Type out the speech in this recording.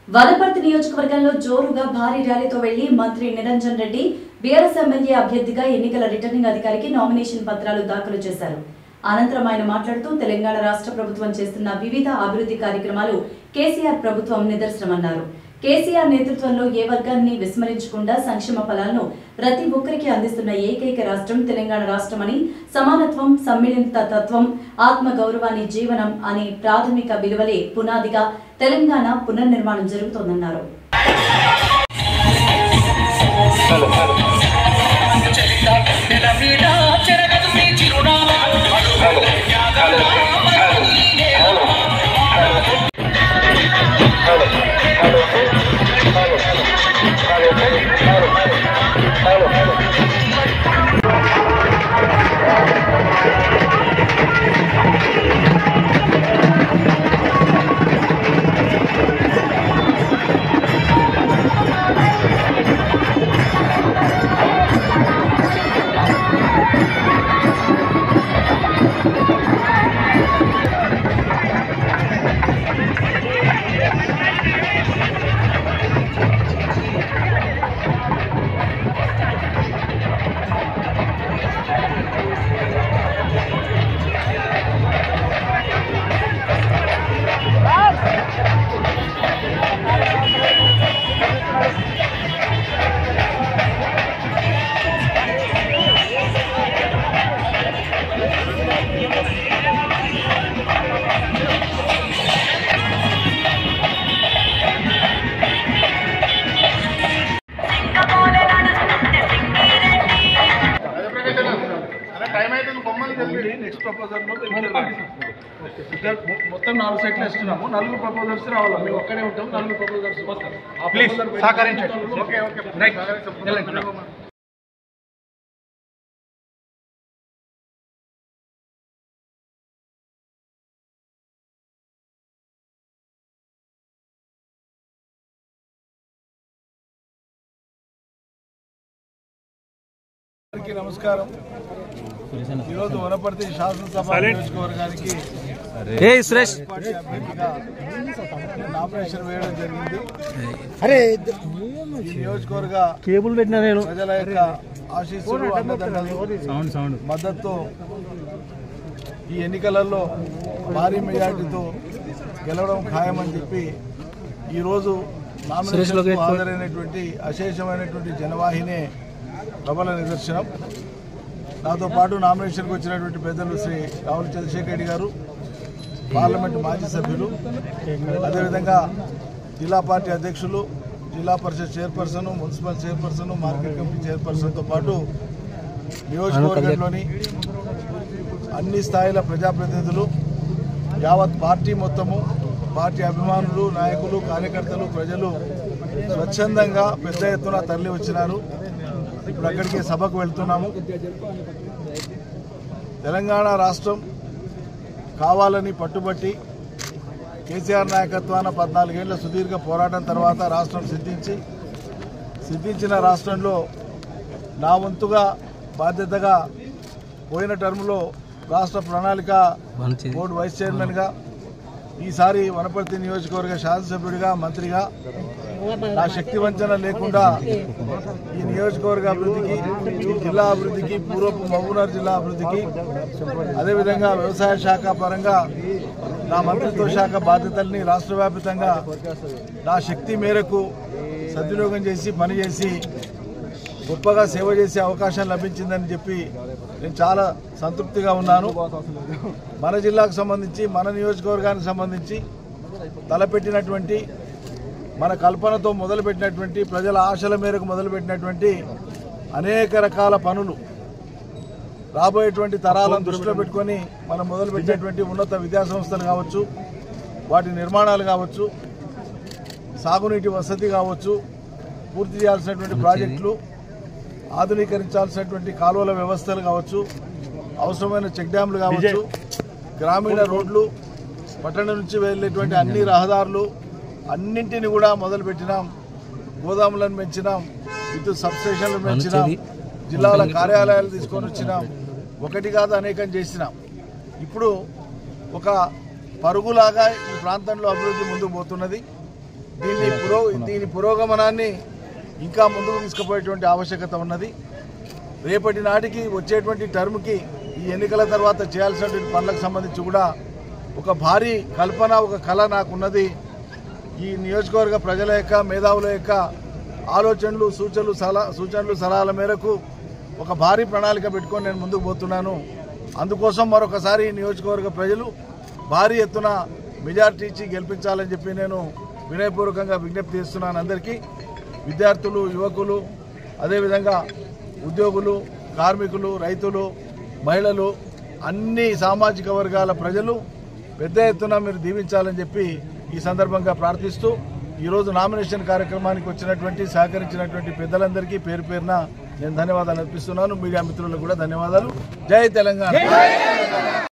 వనపర్తి నియోజకవర్గంలో జోరుగా భారీ ర్యాలీతో వెళ్లి మంత్రి నిరంజన్ రెడ్డి బీఆర్ఎస్ ఎమ్మెల్యే అభ్యర్థిగా ఎన్నికల రిటర్నింగ్ అధికారికి నామినేషన్ పత్రాలు దాఖలు చేశారు అనంతరం ఆయన మాట్లాడుతూ తెలంగాణ రాష్ట్ర ప్రభుత్వం చేస్తున్న వివిధ అభివృద్ధి కార్యక్రమాలు కేసీఆర్ ప్రభుత్వం నిదర్శనమన్నారు కేసీఆర్ నేతృత్వంలో ఏ వర్గాన్ని విస్మరించకుండా సంక్షేమ ఫలాలను ప్రతి ఒక్కరికి అందిస్తున్న ఏకైక రాష్ట్రం తెలంగాణ రాష్ట్రమని సమానత్వం సమ్మిళిత తత్వం ఆత్మ గౌరవాన్ని జీవనం అనే ప్రాథమిక విలువలే పునాదిగా తెలంగాణ పునర్నిర్మాణం జరుగుతోందన్నారు అరే టైం అవుతుంది బొమ్మలు చెప్పి నెక్స్ట్ ప్రపోజల్లో మొత్తం నాలుగు సెట్లు ఇస్తున్నాము నలుగురు ప్రపోజల్స్ రావాలి మేము ఒక్కడే ఉంటాం నలుగురు ప్రపోజల్స్ వస్తారు ఆ ప్లీజ్ proposal పెట్టి- సహకరించండి ఓకే ఓకే రైట్ వెళ్ళండి. అందరికీ నమస్కారం ఈరోజు వనపర్తి శాసనసభ నియోజకవర్గానికి పార్టీ అభ్యర్థిగా నామినేషన్ వేయడం జరిగింది ఈ నియోజకవర్గ కేబుల్ పెట్టినా నేను ప్రజల యొక్క ఆశీస్సులు అండదండలు సౌండ్ సౌండ్ మద్దతుతో ఈ ఎన్నికలలో భారీ మెజార్టీతో గెలవడం ఖాయమని చెప్పి ఈరోజు నామినేషన్కు హాజరైనటువంటి అశేషమైనటువంటి జనవాహినే ప్రబల నిదర్శనం నాతో పాటు నామినేషన్కి వచ్చినటువంటి పెద్దలు శ్రీ రావుల చంద్రశేఖర్ రెడ్డి గారు పార్లమెంటు మాజీ సభ్యులు అదేవిధంగా జిల్లా పార్టీ అధ్యక్షులు జిల్లా పరిషత్ chairperson municipal chairperson market committee చైర్పర్సన్తో పాటు నియోజకవర్గంలోని అన్ని స్థాయిల ప్రజాప్రతినిధులు యావత్ పార్టీ మొత్తము పార్టీ అభిమానులు నాయకులు కార్యకర్తలు ప్రజలు స్వచ్ఛందంగా పెద్ద ఎత్తున తరలి వచ్చినారు ఇప్పుడు అక్కడికి సభకు వెళ్తున్నాము తెలంగాణ రాష్ట్రం కావాలని పట్టుబట్టి కేసీఆర్ నాయకత్వాన పద్నాలుగేళ్ల సుదీర్ఘ పోరాటం తర్వాత రాష్ట్రం సిద్ధించి సిద్ధించిన రాష్ట్రంలో నా వంతుగా బాధ్యతగా పోయిన టర్మ్లో రాష్ట్ర ప్రణాళిక బోర్డు వైస్ చైర్మన్గా ఈసారి వనపర్తి నియోజకవర్గ శాసనసభ్యుడిగా మంత్రిగా నా శక్తి వంచన లేకుండా ఈ నియోజకవర్గ అభివృద్ధికి ఈ జిల్లా అభివృద్ధికి పూర్వపు మహబూబ్నగర్ జిల్లా అభివృద్ధికి అదేవిధంగా వ్యవసాయ శాఖ పరంగా నా మంత్రిత్వ శాఖ బాధ్యతల్ని రాష్ట్ర వ్యాప్తంగా నా శక్తి మేరకు సద్వినియోగం చేసి పనిచేసి గొప్పగా సేవ చేసే అవకాశం లభించిందని చెప్పి నేను చాలా సంతృప్తిగా ఉన్నాను మన జిల్లాకు సంబంధించి మన నియోజకవర్గానికి సంబంధించి తలపెట్టినటువంటి మన కల్పనతో మొదలుపెట్టినటువంటి ప్రజల ఆశల మేరకు మొదలుపెట్టినటువంటి అనేక రకాల పనులు రాబోయేటువంటి తరాలను దృష్టిలో పెట్టుకొని మనం మొదలుపెట్టినటువంటి ఉన్నత విద్యా సంస్థలు కావచ్చు వాటి నిర్మాణాలు కావచ్చు సాగునీటి వసతి కావచ్చు పూర్తి చేయాల్సినటువంటి ప్రాజెక్టులు ఆధునీకరించాల్సినటువంటి కాలువల వ్యవస్థలు కావచ్చు అవసరమైన చెక్ డ్యాంలు కావచ్చు గ్రామీణ రోడ్లు పట్టణం నుంచి వెళ్ళేటువంటి అన్ని రహదారులు అన్నింటిని కూడా మొదలుపెట్టినాం గోదాములను పెంచినాం విద్యుత్ సబ్స్టేషన్లు పెంచినాం జిల్లాల కార్యాలయాలు తీసుకొని వచ్చినాం ఒకటి కాదు అనేకం చేసినాం ఇప్పుడు ఒక పరుగులాగా ఈ ప్రాంతంలో అభివృద్ధి ముందుకు పోతున్నది దీన్ని పురో దీని పురోగమనాన్ని ఇంకా ముందుకు తీసుకుపోయేటువంటి ఆవశ్యకత ఉన్నది రేపటి నాటికి వచ్చేటువంటి టర్మ్కి ఈ ఎన్నికల తర్వాత చేయాల్సినటువంటి పనులకు సంబంధించి కూడా ఒక భారీ కల్పన ఒక కళ నాకున్నది ఈ నియోజకవర్గ ప్రజల యొక్క మేధావుల యొక్క ఆలోచనలు సూచనలు సలహా సూచనలు సలహాల మేరకు ఒక భారీ ప్రణాళిక పెట్టుకొని నేను ముందుకు పోతున్నాను అందుకోసం మరొకసారి ఈ నియోజకవర్గ ప్రజలు భారీ ఎత్తున మెజార్టీ ఇచ్చి గెలిపించాలని చెప్పి నేను వినయపూర్వకంగా విజ్ఞప్తి చేస్తున్నాను అందరికీ విద్యార్థులు యువకులు అదేవిధంగా ఉద్యోగులు కార్మికులు రైతులు మహిళలు అన్ని సామాజిక వర్గాల ప్రజలు పెద్ద ఎత్తున మీరు దీవించాలని చెప్పి ఈ సందర్భంగా ప్రార్థిస్తూ ఈరోజు నామినేషన్ కార్యక్రమానికి వచ్చినటువంటి సహకరించినటువంటి పెద్దలందరికీ పేరు పేరున నేను ధన్యవాదాలు అర్పిస్తున్నాను మీడియా మిత్రులకు కూడా ధన్యవాదాలు జై తెలంగాణ